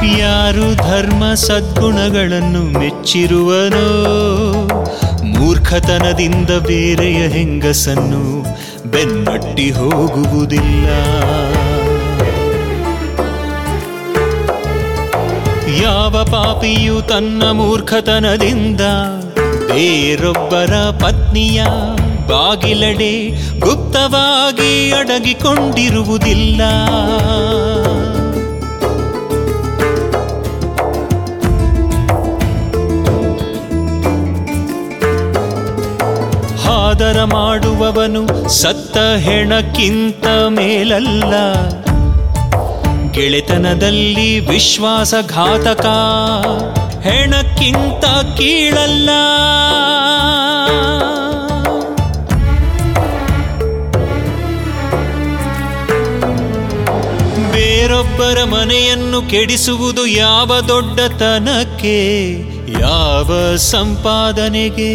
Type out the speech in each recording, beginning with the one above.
ಯಾರು ಧರ್ಮ ಸದ್ಗುಣಗಳನ್ನು ಮೆಚ್ಚಿರುವನೋ ಮೂರ್ಖತನದಿಂದ ಬೇರೆಯ ಹೆಂಗಸನ್ನು ಬೆನ್ನಟ್ಟಿ ಹೋಗುವುದಿಲ್ಲ ಯಾವ ಪಾಪಿಯು ತನ್ನ ಮೂರ್ಖತನದಿಂದ ಬೇರೊಬ್ಬರ ಪತ್ನಿಯ ಬಾಗಿಲಡೆ ಗುಪ್ತವಾಗಿ ಅಡಗಿಕೊಂಡಿರುವುದಿಲ್ಲ ಹಾದರ ಮಾಡುವವನು ಸತ್ತ ಹೆಣಕ್ಕಿಂತ ಮೇಲಲ್ಲ ಗೆಳೆತನದಲ್ಲಿ ವಿಶ್ವಾಸಘಾತಕ ಹೆಣಕ್ಕಿಂತ ಕೀಳಲ್ಲ ಬೇರೊಬ್ಬರ ಮನೆಯನ್ನು ಕೆಡಿಸುವುದು ಯಾವ ದೊಡ್ಡತನಕ್ಕೆ ಯಾವ ಸಂಪಾದನೆಗೆ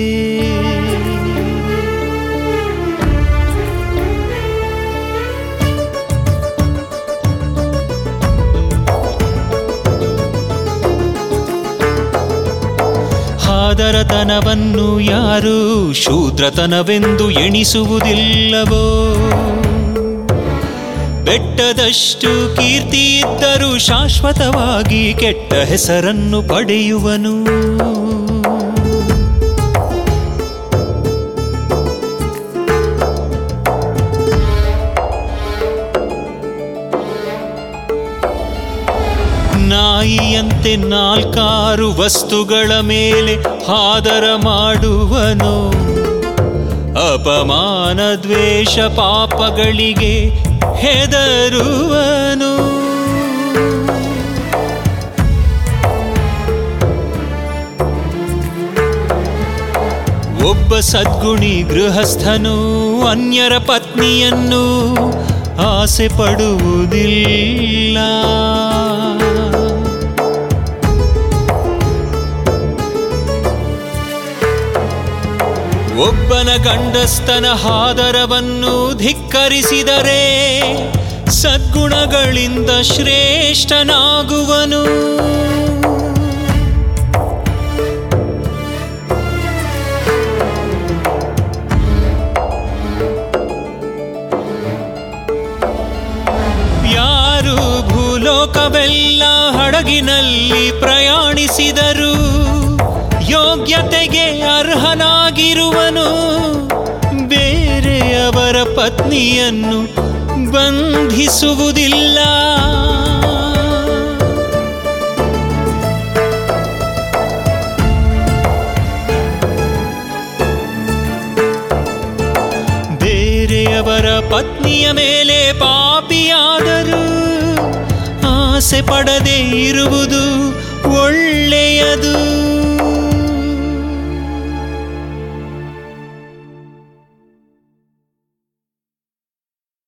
ಹಾದರತನವನ್ನು ಯಾರು ಶೂದ್ರತನವೆಂದು ಎಣಿಸುವುದಿಲ್ಲವೋ ಬೆಟ್ಟದಷ್ಟು ಕೀರ್ತಿ ಇದ್ದರೂ ಶಾಶ್ವತವಾಗಿ ಕೆಟ್ಟ ಹೆಸರನ್ನು ಪಡೆಯುವನು ನಾಯಿಯಂತೆ ನಾಲ್ಕಾರು ವಸ್ತುಗಳ ಮೇಲೆ ಹಾದರ ಮಾಡುವನು ಅಪಮಾನ ದ್ವೇಷ ಪಾಪಗಳಿಗೆ ಹೆದರುವನು ಒಬ್ಬ ಸದ್ಗುಣಿ ಗೃಹಸ್ಥನು ಅನ್ಯರ ಪತ್ನಿಯನ್ನು ಆಸೆ ಪಡುವುದಿಲ್ಲ ಒಬ್ಬನ ಗಂಡಸ್ತನ ಹಾದರವನ್ನು ಧಿಕ್ಕರಿಸಿದರೆ ಸದ್ಗುಣಗಳಿಂದ ಶ್ರೇಷ್ಠನಾಗುವನು ಯಾರು ಭೂಲೋಕವೆಲ್ಲ ಹಡಗಿನಲ್ಲಿ ಪ್ರಯಾಣಿಸಿದರು ಯೋಗ್ಯತೆಗೆ ಅರ್ಹನಾಗಿರುವನು ಬೇರೆಯವರ ಪತ್ನಿಯನ್ನು ಬಂಧಿಸುವುದಿಲ್ಲ ಬೇರೆಯವರ ಪತ್ನಿಯ ಮೇಲೆ ಪಾಪಿಯಾದರೂ ಆಸೆ ಪಡದೆ ಇರುವುದು ಒಳ್ಳೆಯದು